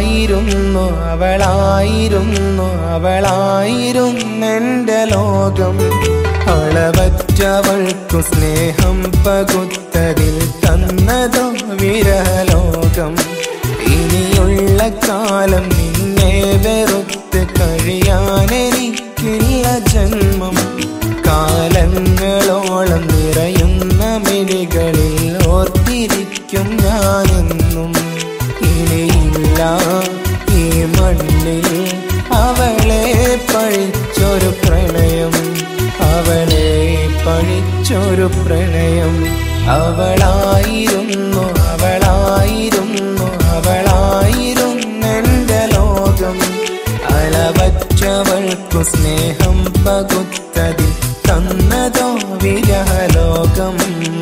അവളായിരുന്നു അവളായിരുന്നു അവളായിരുന്നെന്റെ ലോകം അളവറ്റവൾക്കു സ്നേഹം പകുത്തതിൽ തന്നതോ വിരലോകം ഇനിയുള്ള കാലം നിന്നെ വെറുത്ത് കഴിയാനെനിക്കില്ല ജന്മം കാലങ്ങളോളം നിറയുന്ന മിഴികളിൽ ഓർത്തിരിക്കും ഞാനെന്നും ഇനിയില്ല ഈ മണ്ണിൽ അവളെ പഴിച്ചൊരു പ്രണയം അവളെ പഴിച്ചൊരു പ്രണയം അവളായിരുന്നു അവളായിരുന്നു അവളായിരുന്നെന്റെ ലോകം അളവറ്റവൾക്കു സ്നേഹം പകുത്തതിൽ തന്നതോ വിരഹലോകം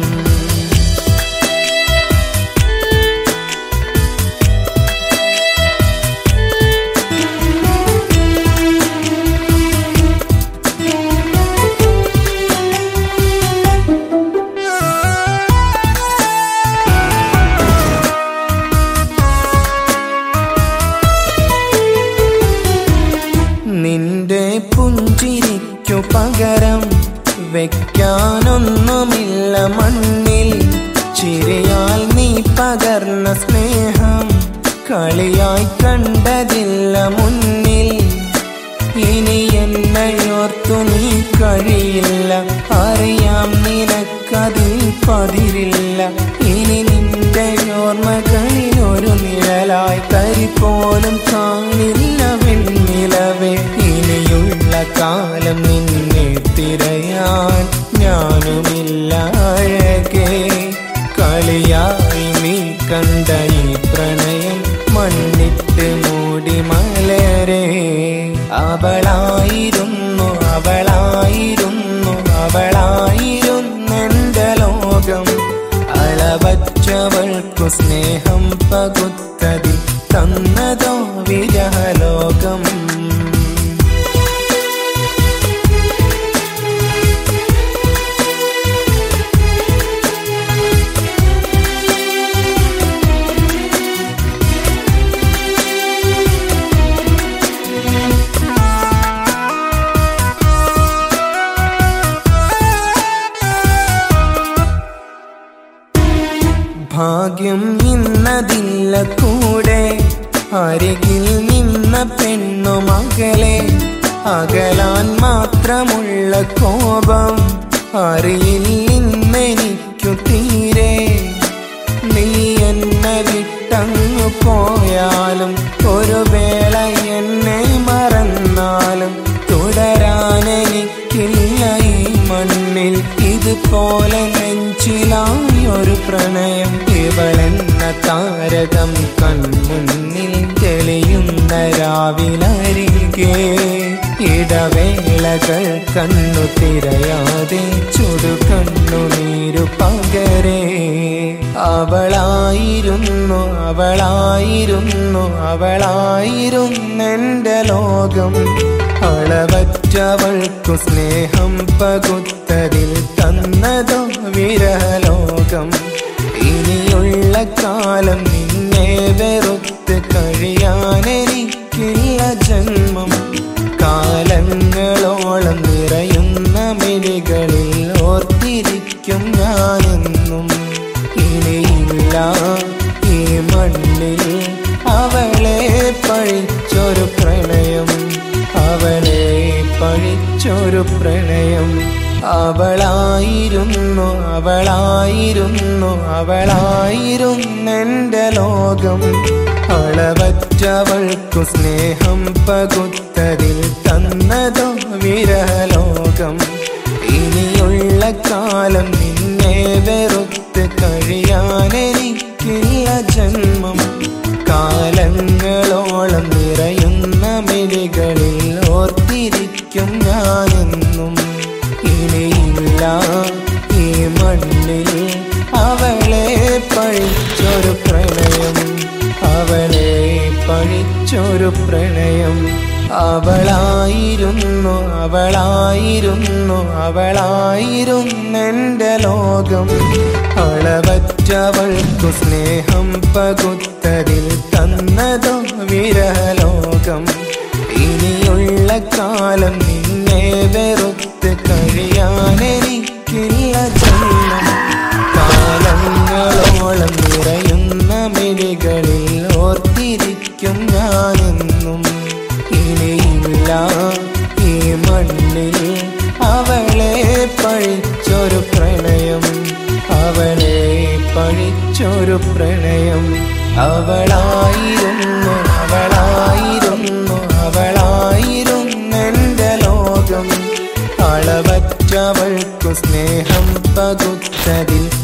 നിന്റെ പുഞ്ചിരിക്കു പകരം വെക്കാനൊന്നുമില്ല മണ്ണിൽ ചിരിയാൽ നീ പകർന്ന സ്നേഹം കളിയായി കണ്ടതില്ല മുന്നിൽ ഇനി എന്നയോർത്തു നീ കഴിയില്ല അറിയാം നിനക്കതിൽ പതിരില്ല ഇനി നിന്റെ ഓർമ്മകളിൽ ഒരു നിഴലായി തരി പോലും കാണില്ല വെണ്ണിലവേ ഇനിയുള്ള കാലം നിന്നെ തിരയാൻ ഞാനുമില്ല അഴകേ കളിയായി നീ കണ്ട ഈ പ്രണയം മണ്ണിട്ട് മൂടി മലരെ അവളായിരുന്നു അവളായിരുന്നു അവളായിരുന്നെന്റെ ലോകം അളവറ്റവൾക്കു സ്നേഹം പകുത്തതിൽ തന്നതോ വിരഹലോകം ഭാഗ്യം ഇന്നതില്ല കൂടെ അരികിൽ നിന്ന പെണ്ണു മകളെ അകലാൻ മാത്രമുള്ള കോപം അറിയില്ലെന്നെനിക്കു തീരെ നീ എന്നെ വിട്ടങ്ങു പോയാലും ഒരു വേള എന്നെ മറന്നാലും തുടരാനെനിക്കില്ല ഈ മണ്ണിൽ ഇതുപോലെ നെഞ്ചിലായി ഒരു പ്രണയം ഇവളെന്ന താരകം കൺമുന്നിൽ തെളിയുന്ന രാവിലരികെ ഇടവേളകൾ കണ്ണു തിരയാതെ ചുടു കണ്ണുനീരു പകരേ അവളായിരുന്നു അവളായിരുന്നു അവളായിരുന്നെന്റെ ലോകം അളവറ്റവൾക്കു സ്നേഹം പകുത്തതിൽ തന്നതോ വിരലോകം ഇനിയുള്ള കാലം നിന്നെ വെറുത്ത് കഴിയാനെനിക്കില്ല ജന്മം കാലങ്ങളോളം നിറയുന്ന മിഴികളിൽ ഓർത്തിരിക്കും ഞാനെന്നും ഇനിയില്ല ഈ മണ്ണിൽ അവളെ പഴിച്ചൊരു പ്രണയം അവളെ പഴിച്ചൊരു പ്രണയം അവളായിരുന്നു അവളായിരുന്നു അവളായിരുന്നെന്റെ ലോകം അളവറ്റവൾക്കു സ്നേഹം പകുത്തതിൽ തന്നതോ വിരലോകം ഇനിയുള്ള കാലം നിന്നെ വെറുത്ത് കഴിയാനെനിക്കില്ല ജന്മം കാലങ്ങളോളം നിറയുന്ന മിഴികളിൽ ഓർത്തിരിക്കും ഞാനെന്നും ഇനിയില്ല ഈ മണ്ണിൽ അവളെ പഴിച്ചൊരു പ്രണയം അവളെ പഴിച്ചൊരു പ്രണയം അവളായിരുന്നു അവളായിരുന്നു അവളായിരുന്നെന്റെ ലോകം അളവറ്റവൾക്കു സ്നേഹം പകുത്തതിൽ തന്നതോ വിരലോകം ഇനിയുള്ള കാലം നിന്നെ വെറുത്ത് കഴിയാനെനിക്കില്ല ജന്മം കാലങ്ങളോളം നിറയുന്ന മിഴികളിൽ ഓർത്തിരിക്കും ഞാനെന്നും ഇനിയില്ല ഈ മണ്ണിൽ അവളെ പഴിച്ചൊരു പ്രണയം അവളെ പഴിച്ചൊരു പ്രണയം അവളായിരുന്നു അവളായിരുന്നു അവളായിരുന്നെന്റെ ലോകം അളവറ്റവൾക്കു സ്നേഹം പകുത്തതിൽ